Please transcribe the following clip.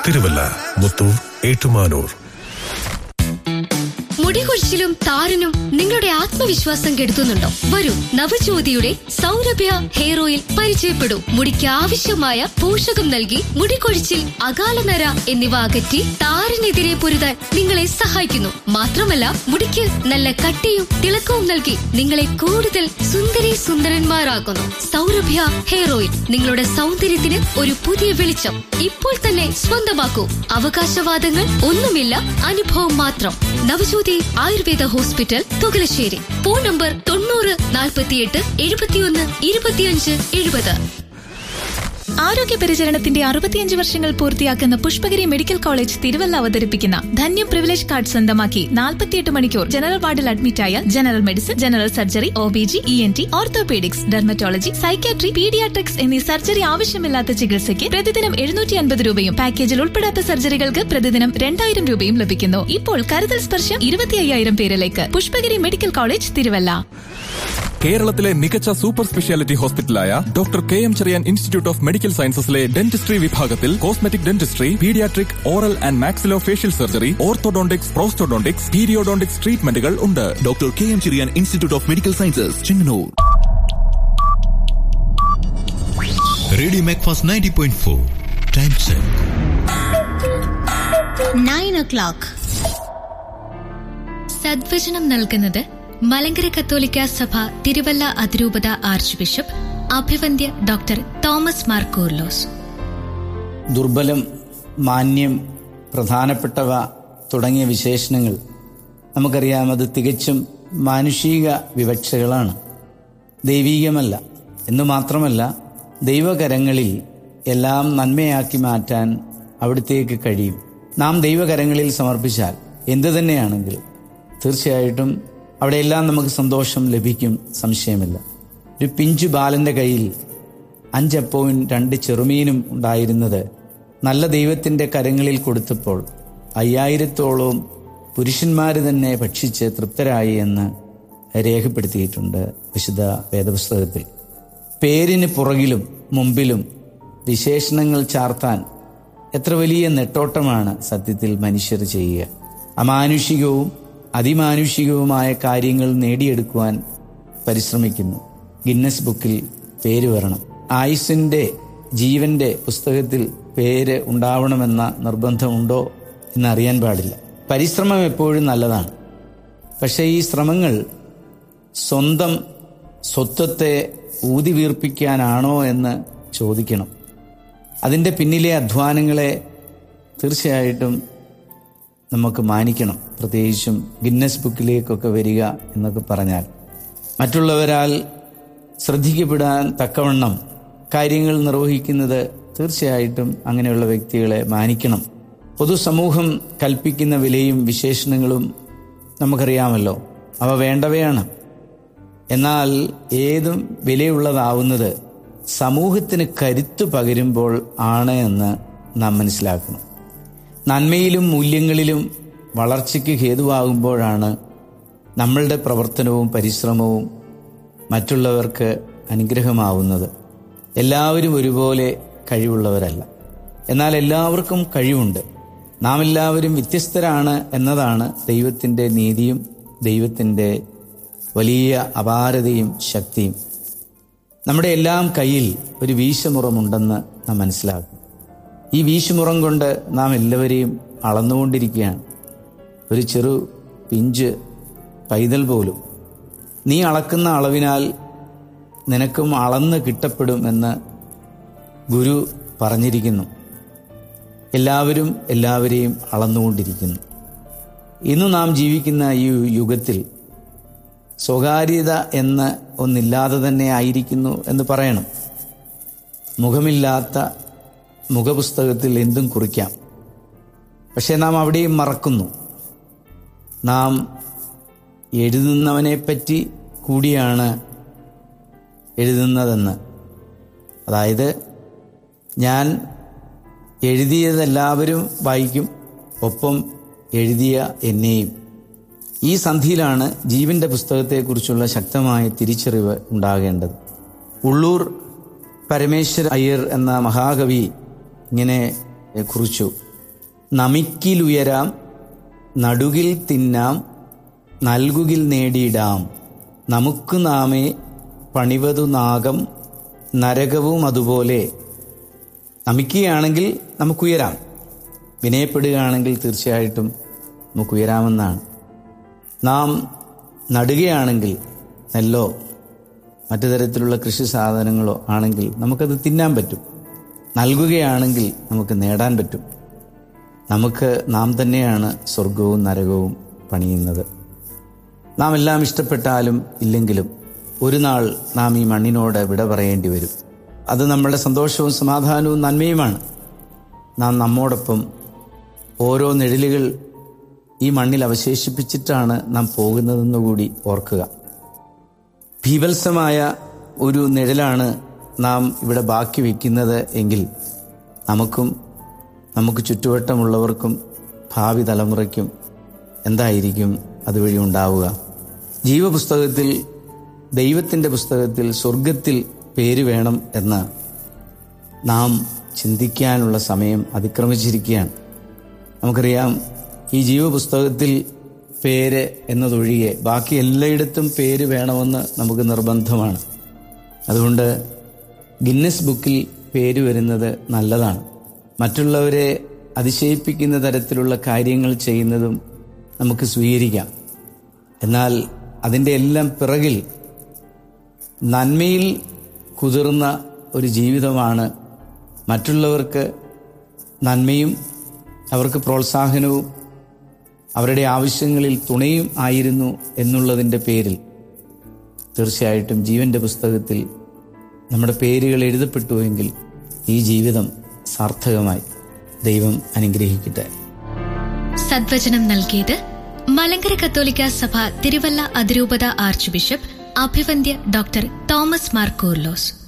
തിരുവല്ല മുത്തൂർ ഏറ്റുമാനൂർ മുടികൊഴിച്ചിലും താരനും നിങ്ങളുടെ ആത്മവിശ്വാസം കെടുത്തുന്നുണ്ടോ വരൂ നവജ്യോതിയുടെ സൗരഭ്യ ഹെയർ ഓയിൽ പരിചയപ്പെടൂ മുടിക്ക് ആവശ്യമായ പോഷകം നൽകി മുടികൊഴിച്ചിൽ അകാലനര എന്നിവ അകറ്റി താരനെതിരെ പൊരുതാൻ നിങ്ങളെ സഹായിക്കുന്നു മാത്രമല്ല മുടിക്ക് നല്ല കട്ടിയും തിളക്കവും നൽകി നിങ്ങളെ കൂടുതൽ സുന്ദരി സുന്ദരന്മാരാക്കുന്നു സൗരഭ്യ ഹെയർ ഓയിൽ നിങ്ങളുടെ സൗന്ദര്യത്തിന് ഒരു പുതിയ വെളിച്ചം ഇപ്പോൾ തന്നെ സ്വന്തമാക്കൂ അവകാശവാദങ്ങൾ ഒന്നുമില്ല അനുഭവം മാത്രം Navajyothi Ayurveda hospital Thukalassery phone number തൊണ്ണൂറ് നാൽപ്പത്തിയെട്ട് എഴുപത്തിയൊന്ന് ഇരുപത്തിയഞ്ച് എഴുപത് ആരോഗ്യ പരിചരണത്തിന്റെ അറുപത്തിയഞ്ച് വർഷങ്ങൾ പൂർത്തിയാക്കുന്ന പുഷ്പഗിരി മെഡിക്കൽ കോളേജ് തിരുവല്ല അവതരിപ്പിക്കുന്ന ധന്യം പ്രിവിലേജ് കാർഡ് സ്വന്തമാക്കി നാൽപ്പത്തിയെട്ട് മണിക്കൂർ ജനറൽ വാർഡിൽ അഡ്മിറ്റായ general medicine general surgery O B G E N T orthopaedics dermatology psychiatry paediatrics എന്നീ സർജറി ആവശ്യമില്ലാത്ത ചികിത്സയ്ക്ക് പ്രതിദിനം എഴുന്നൂറ്റി അൻപത് രൂപയും പാക്കേജിൽ ഉൾപ്പെടാത്ത സർജറികൾക്ക് പ്രതിദിനം രണ്ടായിരം രൂപയും ലഭിക്കുന്നു ഇപ്പോൾ കരുതൽ സ്പർശം ഇരുപത്തി അയ്യായിരം പേരിലേക്ക് പുഷ്പഗിരി മെഡിക്കൽ കോളേജ് തിരുവല്ല കേരളത്തിലെ മികച്ച സൂപ്പർ സ്പെഷ്യാലിറ്റി ഹോസ്പിറ്റലായ doctor K M Cherian institute of medical സയൻസസിലെ ഡെന്റിസ്ട്രി വിഭാഗത്തിൽ cosmetic dentistry paediatric oral and maxillo facial surgery orthodontics prosthodontics periodontics ട്രീറ്റ്മെന്റുകൾ ഉണ്ട് doctor K M Cherian institute of medical sciences Chengannur radio Macfast ninety point four time check nine o'clock സദ്വചനം നൽകുന്നത് മലങ്കര കത്തോലിക്ക സഭ തിരുവല്ല അതിരൂപത archbishop അഭിവന്ദ്യ ഡോക്ടർ തോമസ് മാർ കൂർലോസ് ദുർബലം മാന്യം പ്രധാനപ്പെട്ടവ തുടങ്ങിയ വിശേഷണങ്ങൾ നമുക്കറിയാം അത് തികച്ചും മാനുഷിക വിവക്ഷകളാണ് ദൈവീകമല്ല എന്നു മാത്രമല്ല ദൈവകരങ്ങളിൽ എല്ലാം നന്മയാക്കി മാറ്റാൻ അവിടത്തേക്ക് കഴിയും നാം ദൈവകരങ്ങളിൽ സമർപ്പിച്ചാൽ എന്തു തന്നെയാണെങ്കിലും തീർച്ചയായിട്ടും അവിടെയെല്ലാം നമുക്ക് സന്തോഷം ലഭിക്കും സംശയമില്ല ഒരു പിഞ്ചു ബാലന്റെ കയ്യിൽ അഞ്ചപ്പവും രണ്ട് ചെറുമീനും ഉണ്ടായിരുന്നത് നല്ല ദൈവത്തിൻ്റെ കരങ്ങളിൽ കൊടുത്തപ്പോൾ അയ്യായിരത്തോളം പുരുഷന്മാർ തന്നെ ഭക്ഷിച്ച് തൃപ്തരായി എന്ന് രേഖപ്പെടുത്തിയിട്ടുണ്ട് വിശുദ്ധ വേദപുസ്തകത്തിൽ പേരിന് പുറകിലും മുമ്പിലും വിശേഷണങ്ങൾ ചാർത്താൻ എത്ര വലിയ നെട്ടോട്ടമാണ് സത്യത്തിൽ മനുഷ്യർ ചെയ്യുക അമാനുഷികവും അതിമാനുഷികവുമായ കാര്യങ്ങൾ നേടിയെടുക്കുവാൻ പരിശ്രമിക്കുന്നു ഗിന്നസ് ബുക്കിൽ പേര് വരണം ആയുസിൻ്റെ ജീവന്റെ പുസ്തകത്തിൽ പേര് ഉണ്ടാവണമെന്ന നിർബന്ധമുണ്ടോ എന്നറിയാൻ പാടില്ല പരിശ്രമം എപ്പോഴും നല്ലതാണ് പക്ഷേ ഈ ശ്രമങ്ങൾ സ്വന്തം സ്വത്വത്തെ ഊതി വീർപ്പിക്കാനാണോ എന്ന് ചോദിക്കണം അതിൻ്റെ പിന്നിലെ അധ്വാനങ്ങളെ തീർച്ചയായിട്ടും നമുക്ക് മാനിക്കണം പ്രത്യേകിച്ചും ഗിന്നസ് ബുക്കിലേക്കൊക്കെ വരിക എന്നൊക്കെ പറഞ്ഞാൽ മറ്റുള്ളവരാൽ ശ്രദ്ധിക്കപ്പെടാൻ തക്കവണ്ണം കാര്യങ്ങൾ നിർവഹിക്കുന്നത് തീർച്ചയായിട്ടും അങ്ങനെയുള്ള വ്യക്തികളെ മാനിക്കണം പൊതുസമൂഹം കൽപ്പിക്കുന്ന വിലയും വിശേഷണങ്ങളും നമുക്കറിയാമല്ലോ അവ വേണ്ടവയാണ് എന്നാൽ ഏതും വിലയുള്ളതാവുന്നത് സമൂഹത്തിന് കരുത്തു പകരുമ്പോൾ ആണ് എന്ന് നാം മനസ്സിലാക്കണം നന്മയിലും മൂല്യങ്ങളിലും വളർച്ചയ്ക്ക് ഹേതുവാകുമ്പോഴാണ് നമ്മളുടെ പ്രവർത്തനവും പരിശ്രമവും മറ്റുള്ളവർക്ക് അനുഗ്രഹമാവുന്നത് എല്ലാവരും ഒരുപോലെ കഴിവുള്ളവരല്ല എന്നാൽ എല്ലാവർക്കും കഴിവുണ്ട് നാം എല്ലാവരും വ്യത്യസ്തരാണ് എന്നതാണ് ദൈവത്തിൻ്റെ നീതിയും ദൈവത്തിൻ്റെ വലിയ അപാരതയും ശക്തിയും നമ്മുടെ എല്ലാം കയ്യിൽ ഒരു വീശമുറമുണ്ടെന്ന് നാം മനസ്സിലാക്കും ഈ വീശുമുറം കൊണ്ട് നാം എല്ലാവരെയും അളന്നുകൊണ്ടിരിക്കുകയാണ് ഒരു ചെറു പിഞ്ച് പൈതൽ പോലും നീ അളക്കുന്ന അളവിനാൽ നിനക്കും അളന്ന് കിട്ടപ്പെടും എന്ന് ഗുരു പറഞ്ഞിരിക്കുന്നു എല്ലാവരും എല്ലാവരെയും അളന്നുകൊണ്ടിരിക്കുന്നു ഇന്ന് നാം ജീവിക്കുന്ന ഈ യുഗത്തിൽ സ്വകാര്യത എന്ന് ഒന്നില്ലാതെ തന്നെ ആയിരിക്കുന്നു എന്ന് പറയണം മുഖമില്ലാത്ത മുഖപുസ്തകത്തിൽ എന്തും കുറിക്കാം പക്ഷെ നാം അവിടെയും മറക്കുന്നു നാം എഴുതുന്നവനെപ്പറ്റി കൂടിയാണ് എഴുതുന്നതെന്ന് അതായത് ഞാൻ എഴുതിയതെല്ലാവരും വായിക്കും ഒപ്പം എഴുതിയ എന്നെയും ഈ സന്ധിയിലാണ് ജീവന്റെ പുസ്തകത്തെക്കുറിച്ചുള്ള ശക്തമായ തിരിച്ചറിവ് ഉണ്ടാകേണ്ടത് ഉള്ളൂർ പരമേശ്വര അയ്യർ എന്ന മഹാകവി ഇങ്ങനെ കുറിച്ചു നമിക്കിലുയരാം നടുകിൽ തിന്നാം നൽകുകിൽ നേടിയിടാം നമുക്ക് നാമേ പണിവതു നാഗം നരകവും അതുപോലെ നമിക്കുകയാണെങ്കിൽ നമുക്കുയരാം വിനയപ്പെടുകയാണെങ്കിൽ തീർച്ചയായിട്ടും നമുക്കുയരാമെന്നാണ് നാം നടുകയാണെങ്കിൽ നെല്ലോ മറ്റു തരത്തിലുള്ള കൃഷി സാധനങ്ങളോ ആണെങ്കിൽ നമുക്കത് തിന്നാൻ പറ്റും നൽകുകയാണെങ്കിൽ നമുക്ക് നേടാൻ പറ്റും നമുക്ക് നാം തന്നെയാണ് സ്വർഗവും നരകവും പണിയുന്നത് നാം എല്ലാം ഇഷ്ടപ്പെട്ടാലും ഇല്ലെങ്കിലും ഒരു നാൾ നാം ഈ മണ്ണിനോട് വിട പറയേണ്ടി വരും അത് നമ്മളുടെ സന്തോഷവും സമാധാനവും നന്മയുമാണ് നാം നമ്മോടൊപ്പം ഓരോ നിഴലുകൾ ഈ മണ്ണിൽ അവശേഷിപ്പിച്ചിട്ടാണ് നാം പോകുന്നതെന്ന് കൂടി ഓർക്കുക ഭീവത്സമായ ഒരു നിഴലാണ് നാം ഇവിടെ ബാക്കി വയ്ക്കുന്നത് എങ്കിൽ നമുക്കും നമുക്ക് ചുറ്റുവട്ടമുള്ളവർക്കും ഭാവി തലമുറയ്ക്കും എന്തായിരിക്കും അതുവഴി ഉണ്ടാവുക ജീവപുസ്തകത്തിൽ ദൈവത്തിൻ്റെ പുസ്തകത്തിൽ സ്വർഗത്തിൽ പേര് വേണം എന്ന് നാം ചിന്തിക്കാനുള്ള സമയം അതിക്രമിച്ചിരിക്കുകയാണ് നമുക്കറിയാം ഈ ജീവപുസ്തകത്തിൽ പേര് എന്നതൊഴികെ ബാക്കി എല്ലായിടത്തും പേര് വേണമെന്ന് നമുക്ക് നിർബന്ധമാണ് അതുകൊണ്ട് ഗിന്നസ് ബുക്കിൽ പേര് വരുന്നത് നല്ലതാണ് മറ്റുള്ളവരെ അതിശയിപ്പിക്കുന്ന തരത്തിലുള്ള കാര്യങ്ങൾ ചെയ്യുന്നതും നമുക്ക് സ്വീകരിക്കാം എന്നാൽ അതിൻ്റെ എല്ലാം പിറകിൽ നന്മയിൽ കുതിർന്ന ഒരു ജീവിതമാണ് മറ്റുള്ളവർക്ക് നന്മയും അവർക്ക് പ്രോത്സാഹനവും അവരുടെ ആവശ്യങ്ങളിൽ തുണയും ആയിരുന്നു എന്നുള്ളതിൻ്റെ പേരിൽ തീർച്ചയായിട്ടും ജീവന്റെ പുസ്തകത്തിൽ നമ്മുടെ പേരുകൾ എഴുതപ്പെട്ടുവെങ്കിൽ ഈ ജീവിതം സാർത്ഥകമായി ദൈവം അനുഗ്രഹിക്കട്ടെ സദ്വചനം നൽകിയത് മലങ്കര കത്തോലിക്ക സഭ തിരുവല്ല അതിരൂപത ആർച്ച് ബിഷപ്പ് അഭിവന്ദ്യ ഡോക്ടർ തോമസ് മാർ കൂർലോസ്